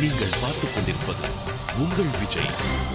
நீங்கள் பார்த்துக் கொண்டிருப்பது உங்கள் விஜய்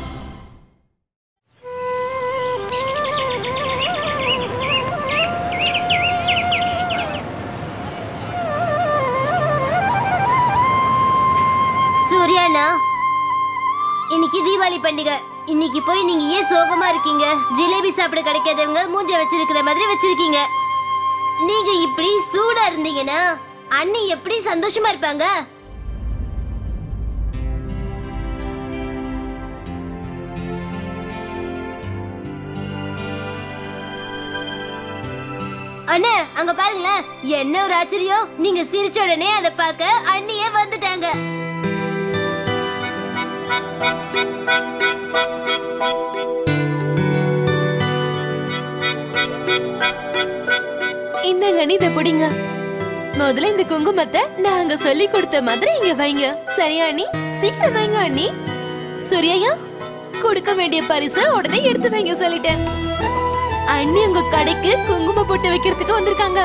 சூர்யாண்ணா இன்னைக்கு தீபாவளி பண்டிகை இன்னைக்கு போய் நீங்க ஏன் சோகமா இருக்கீங்க ஜிலேபி சாப்பிட கிடைக்காதவங்க மூஞ்ச வச்சிருக்கிற மாதிரி வச்சிருக்கீங்க நீங்க இப்படி சூடா இருந்தீங்கன்னா அண்ணி எப்படி சந்தோஷமா இருப்பாங்க அண்ணே அங்க பாருங்களேன் என்ன ஒரு ஆச்சரியம் நீங்க சிரிச்ச உடனே அதை பார்க்க அண்ணியே வந்துட்டாங்க இந்தாங்க அண்ணி இதை பிடிங்க முதல்ல இந்த குங்குமத்தை நாங்க சொல்லி கொடுத்த மாதிரி இங்க வைங்க சரியா அண்ணி சீக்கிரம் வைங்க அண்ணி சூர்யா கொடுக்க வேண்டிய பரிசு உடனே எடுத்து வைங்க சொல்லிட்டேன் அண்ணி உங்க கடைக்கு குங்கும போட்டு வைக்கிறதுக்கு வந்திருக்காங்க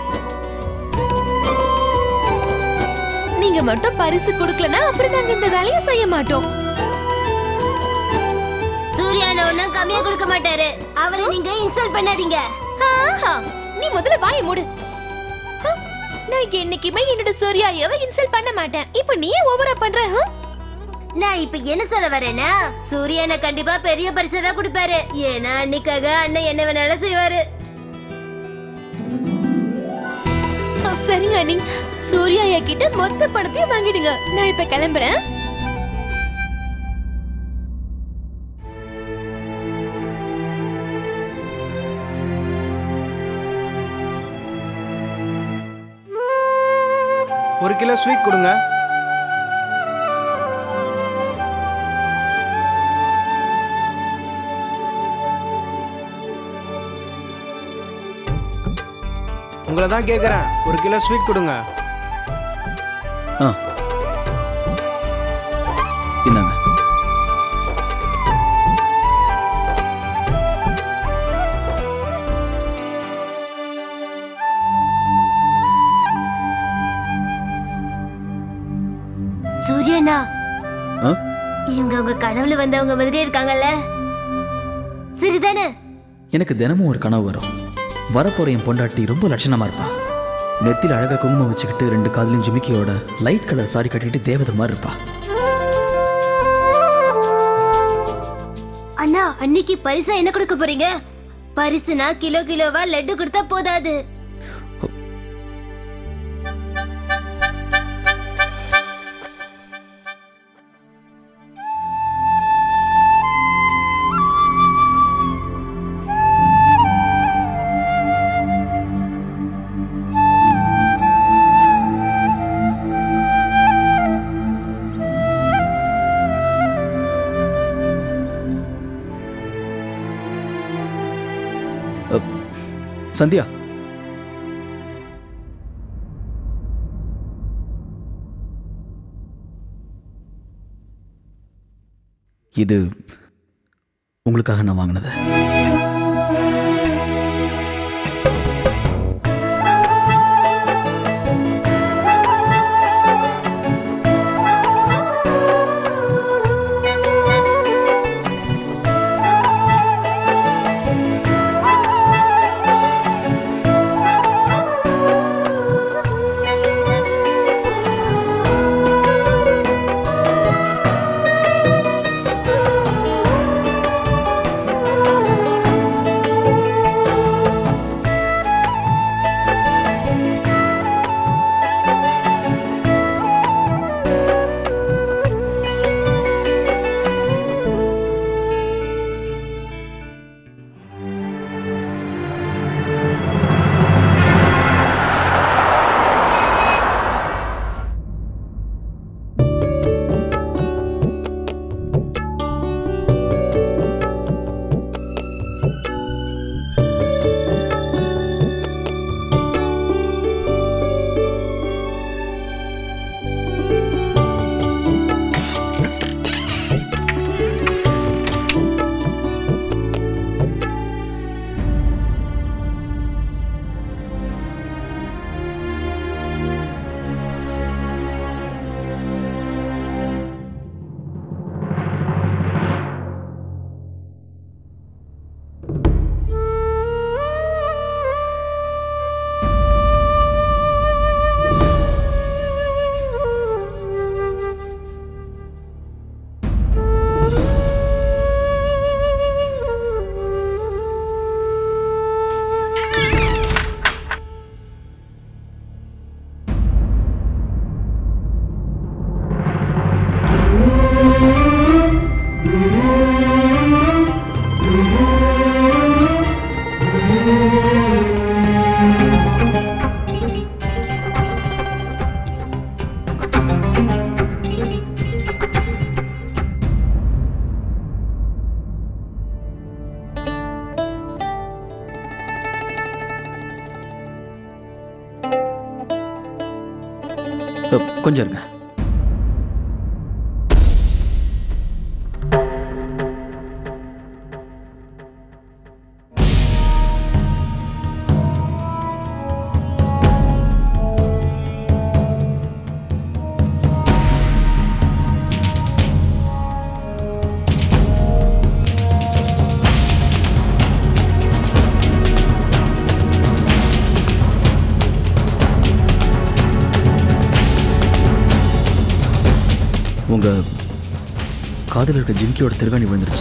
நீங்க மட்டும் பரிசு கொடுக்கலனா அப்புறம் நாங்க இந்த வேலையை செய்ய மாட்டோம் சூர்யாண்ணா ஒன்னும் கம்மியா கொடுக்க மாட்டாரு அவரை நீங்க இன்சல்ட் பண்ணாதீங்க ஆஹா, நீ முதல்ல வாயை மூடு ஹ, நான் என்னைக்குமே என்னோட சூர்யாவை இன்சல்ட் பண்ண மாட்டேன் இப்போ நீயே ஓவரா பண்ற ஹ? நான் இப்ப என்ன சொல்ல வரேன்னா சூர்யாண்ணா கண்டிப்பா பெரிய பரிசு தான் கொடுப்பாரு ஏன்னா அன்னைக்காக அண்ணன் என்ன வேணாலும் செய்வாரு ஓ, சரிங்க அண்ணி சூர்யா கிட்ட மொத்த பணத்தையும் வாங்கிடுங்க நான் இப்ப கிளம்புறேன் ஒரு கிலோ ஸ்வீட் கொடுங்க உங்களை தான் கேட்குறேன் ஒரு கிலோ ஸ்வீட் கொடுங்க ஆ இந்தாங்க சூர்யாண்ணா ஆ இவங்க உங்க கனவுல வந்தவங்க மாதிரியே இருக்காங்கல்ல சரிதானே எனக்கு தினமும் ஒரு கனவு வரும் வரப்போற என் பொண்டாட்டி ரொம்ப லட்சணமா இருப்பா நெத்தியில் அழகா குங்குமம் வச்சுக்கிட்டு ரெண்டு காதலையும் ஜிமிக்கியோட லைட் கலர் சாரி கட்டிட்டு தேவதை மாதிரி இருப்பா அண்ணா அன்னைக்கு பரிசா என்ன கொடுக்க போறீங்க பரிசுனா கிலோ கிலோவா லட்டு கொடுத்தா போதாது அ, சந்தியா இது உங்களுக்காக நான் வாங்கினது கொஞ்சம் இருங்க உங்க காதில் இருக்க ஜிம்கியோட திருகாணி விழுந்துருச்சு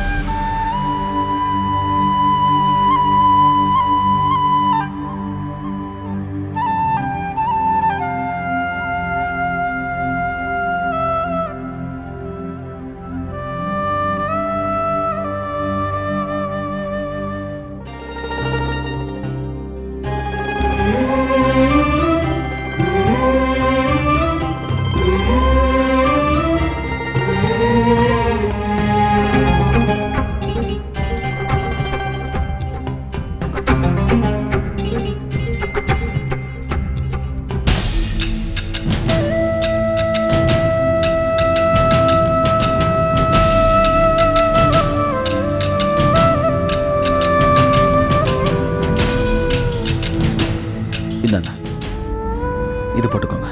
இந்தாங்க இது போட்டுக்கோங்க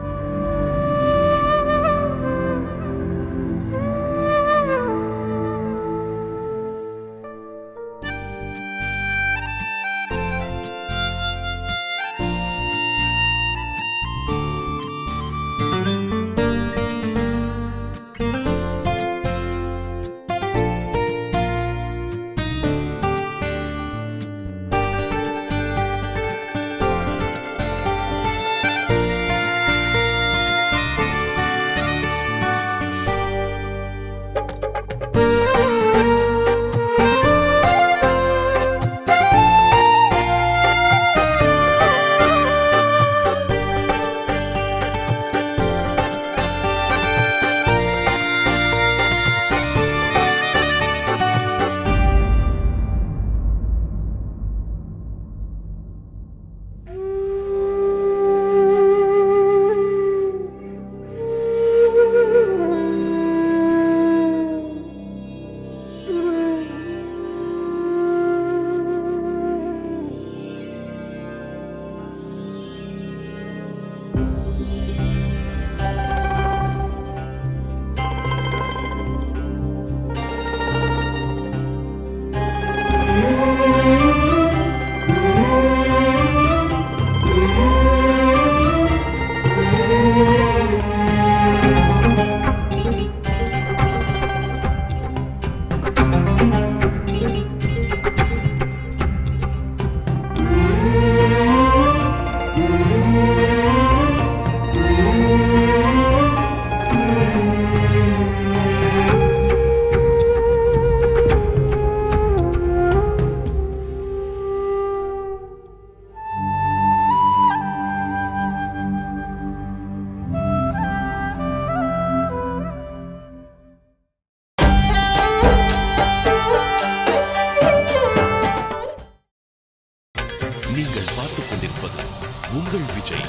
நீங்கள் பார்த்துக் கொண்டிருப்பது உங்கள் விஜய்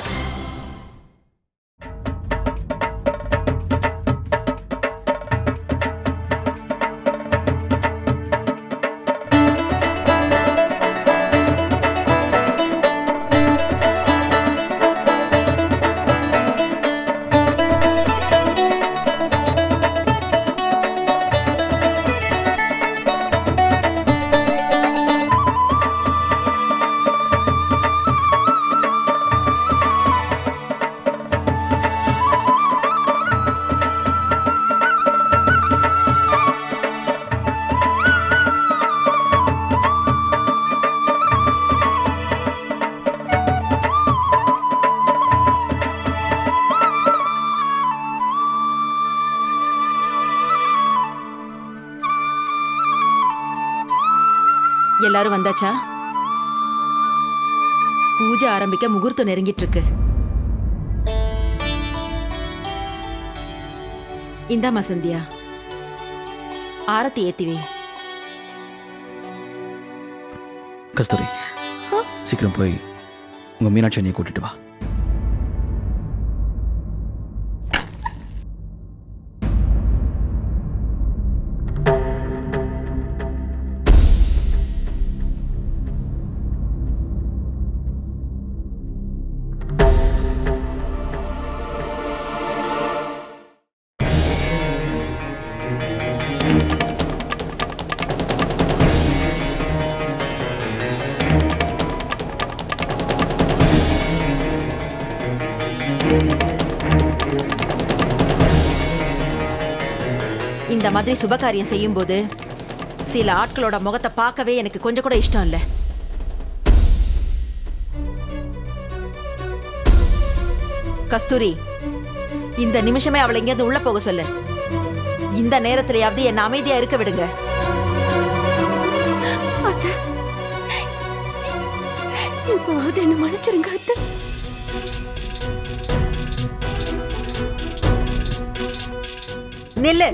எல்லாரும் வந்தாச்சா பூஜை ஆரம்பிக்க முகூர்த்தம் நெருங்கிட்டு இருக்கு இந்தாம்மா சந்தியா ஆரத்தி ஏத்திவே கஸ்தூரி சீக்கிரம் போய் உங்க மீனாட்சி அண்ணியை கூட்டிட்டு வா இந்த மாதிரி சுபகாரியம் செய்யும்போது சில ஆட்களோட முகத்தை பார்க்கவே எனக்கு கொஞ்சம் கூட இஷ்டம் இல்லை கஸ்தூரி இந்த நிமிஷமே அவளை இங்கேருந்து உள்ள போக சொல்லு இந்த நேரத்திலேயாவது என்ன அமைதியா இருக்க விடுங்க அத்தை இப்போது என்ன மன்னிச்சிருங்க அத்தை நில்லு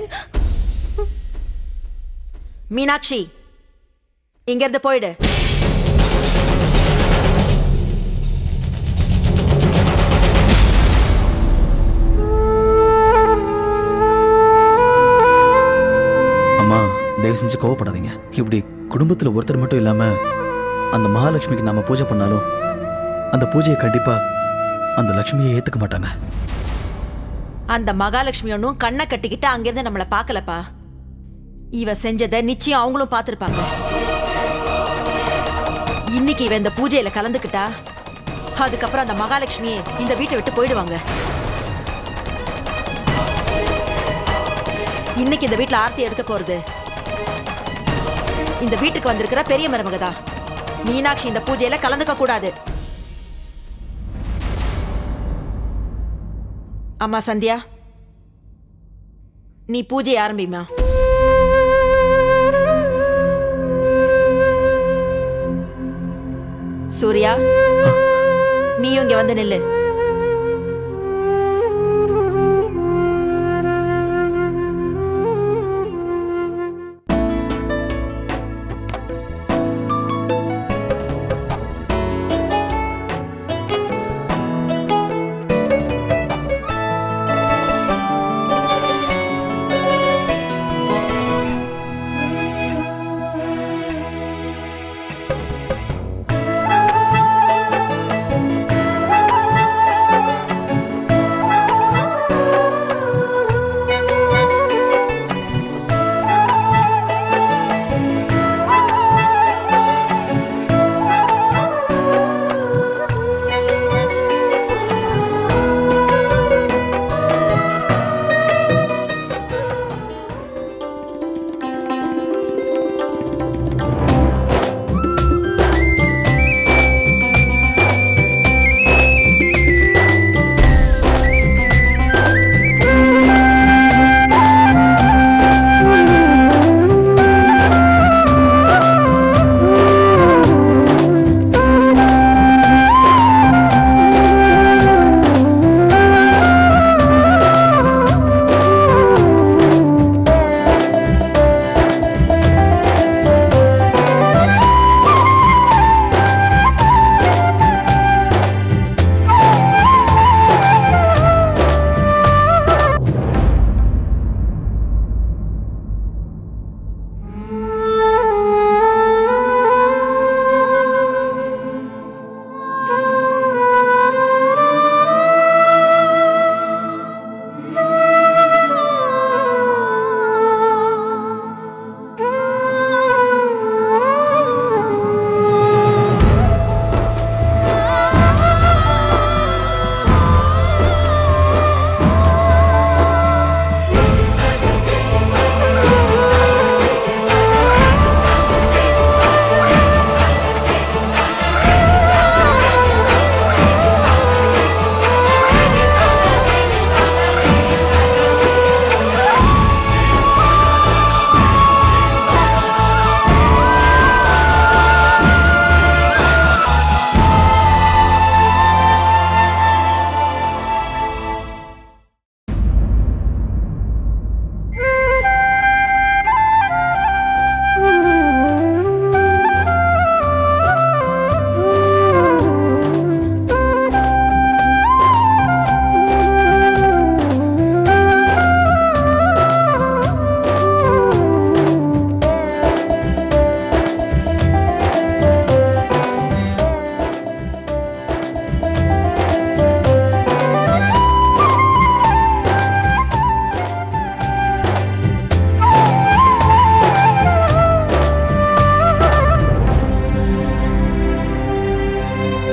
மீனாட்சி இங்க இருந்து போயிடு அம்மா தயவு செஞ்சு கோவப்படாதீங்க இப்படி குடும்பத்தில் ஒருத்தர் மட்டும் இல்லாம அந்த மகாலட்சுமிக்கு நாம பூஜை பண்ணாலும் அந்த பூஜையை கண்டிப்பா அந்த லட்சுமியை ஏத்துக்க மாட்டாங்க அந்த மகாலட்சுமி ஒன்றும் கண்ணை கட்டிக்கிட்டு அங்கிருந்து நம்மளை பார்க்கலப்பா இவ செஞ்சதை நிச்சயம் அவங்களும் பார்த்துருப்பாங்க இன்னைக்கு இவ இந்த பூஜையில கலந்துக்கிட்டா அதுக்கப்புறம் அந்த மகாலட்சுமியே இந்த வீட்டை விட்டு போயிடுவாங்க இன்னைக்கு இந்த வீட்ல ஆர்த்தி எடுக்க போறது இந்த வீட்டுக்கு வந்திருக்கிற பெரிய மருமகதா மீனாட்சி இந்த பூஜையில கலந்துக்க கூடாது அம்மா சந்தியா நீ பூஜையை ஆரம்பிமா சூர்யா நீயும் இங்க வந்து நில்லு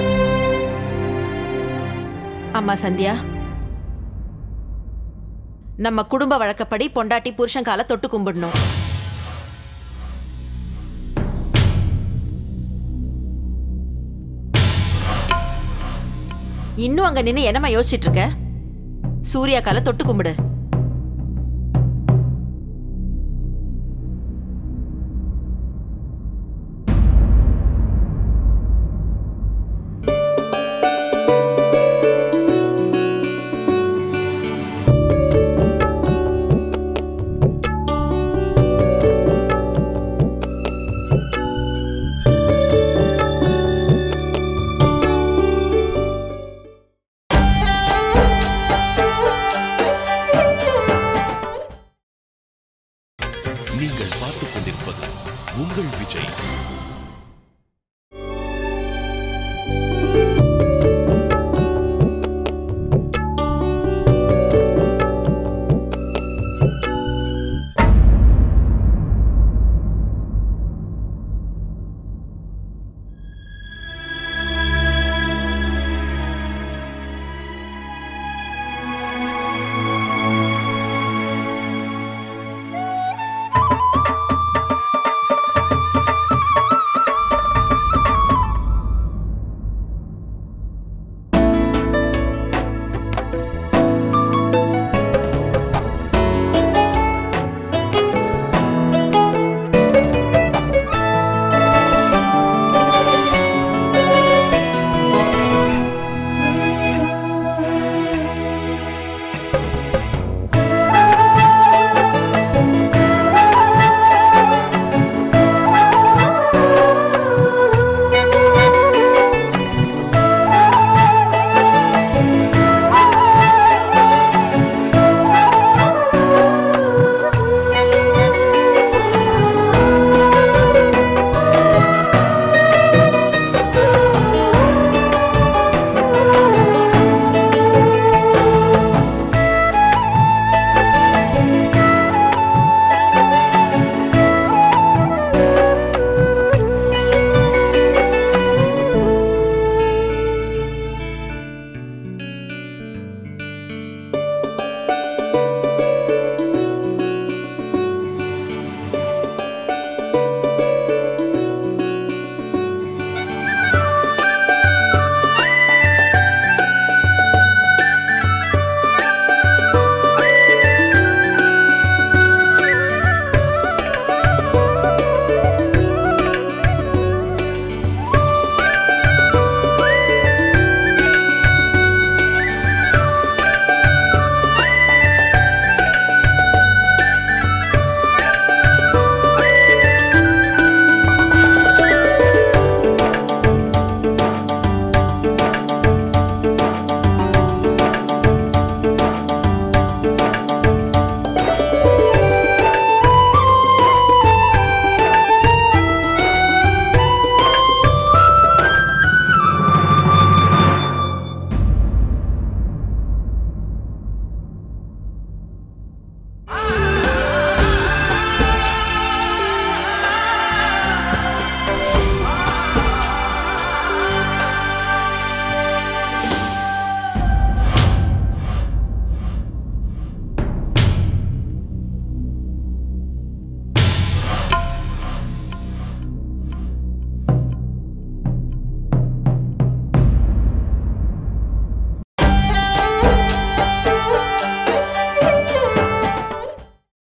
அம்மா சந்தியா நம்ம குடும்ப வழக்கப்படி பொண்டாட்டி புருஷன் காலை தொட்டு கும்பிடணும் இன்னும் அங்க நின்னு என்னம்மா யோசிச்சிட்டு இருக்க சூர்யா காலை தொட்டு கும்பிடு நீங்கள் பார்த்துக் கொண்டிருப்பது உங்கள் விஜய்